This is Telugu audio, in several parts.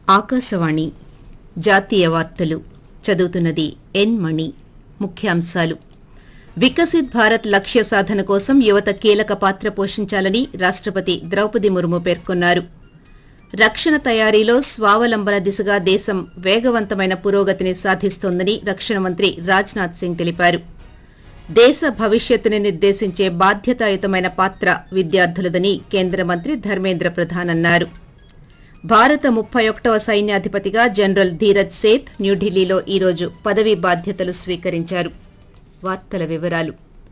ఆకాశవాణి జాతీయ వార్తలు చదువుతున్నది ఎన్ మణి ముఖ్యాంశాలు వికసిత్ భారత్ లక్ష్య సాధన కోసం యువత కీలక పాత్ర పోషించాలని రాష్టపతి ద్రౌపది ముర్ము పేర్కొన్నారు రక్షణ తయారీలో స్వావలంబన దిశగా దేశం వేగవంతమైన పురోగతిని సాధిస్తోందని రక్షణ మంత్రి రాజ్నాథ్ సింగ్ తెలిపారు దేశ భవిష్యత్తుని నిర్దేశించే బాధ్యతాయుతమైన పాత్ర విద్యార్థులదని కేంద్ర మంత్రి ధర్మేంద్ర ప్రధాన్ అన్నారు భారత ముప్పై ఒకటవ సైన్యాధిపతిగా జనరల్ ధీరజ్ సేత్ న్యూఢిల్లీలో ఈరోజు పదవీ బాధ్యతలు స్వీకరించారు వార్తల వివరాలు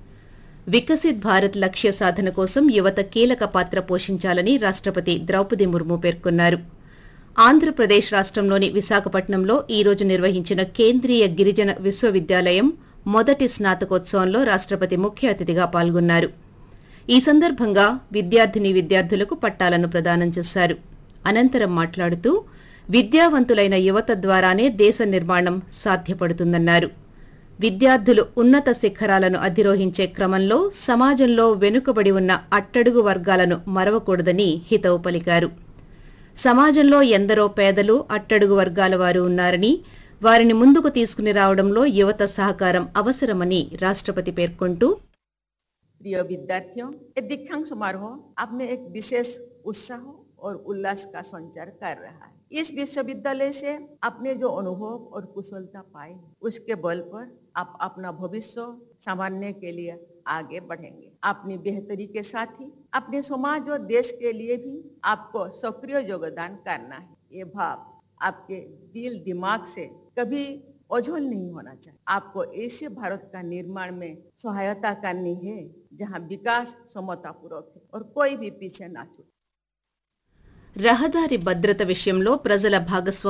వికసిత్ భారత్ లక్ష్య సాధన కోసం యువత కీలక పాత్ర పోషించాలని రాష్టపతి ద్రౌపది ముర్ము పేర్కొన్నారు ఆంధ్రప్రదేశ్ రాష్టంలోని విశాఖపట్నంలో ఈ రోజు నిర్వహించిన కేంద్రీయ గిరిజన విశ్వవిద్యాలయం మొదటి స్నాతకోత్సవంలో రాష్టపతి ముఖ్య అతిథిగా పాల్గొన్నారు ఈ సందర్భంగా విద్యార్థిని విద్యార్థులకు పట్టాలను ప్రదానం చేశారు అనంతరం మాట్లాడుతూ విద్యావంతులైన యువత ద్వారానే దేశ నిర్మాణం సాధ్యపడుతుందన్నారు విద్యార్థులు ఉన్నత శిఖరాలను అధిరోహించే క్రమంలో సమాజంలో వెనుకబడి ఉన్న అట్టడుగు వర్గాలను మరవకూడదని హితవు పలికారు సమాజంలో ఎందరో పేదలు అట్టడుగు వర్గాల వారు ఉన్నారని వారిని ముందుకు తీసుకుని రావడంలో యువత సహకారం అవసరమని రాష్టపతి పేర్కొంటూ प्रिय विद्यार्थियों ये दीक्षांत समारोह अपने एक विशेष उत्साह और उल्लास का संचार कर रहा है इस विश्वविद्यालय से अपने जो अनुभव और कुशलता पाए उसके बल पर आप अपना भविष्य संभालने के लिए आगे बढ़ेंगे अपनी बेहतरी के साथ ही अपने समाज और देश के लिए भी आपको सक्रिय योगदान करना है ये भाव आपके दिल दिमाग से कभी ओझल नहीं होना चाहिए आपको ऐसे भारत का निर्माण में सहायता करनी है जहां विकास समतापूर्वक है और कोई भी पीछे ना छूटे రహదారి భద్రత విషయంలో ప్రజల భాగస్వామ్యం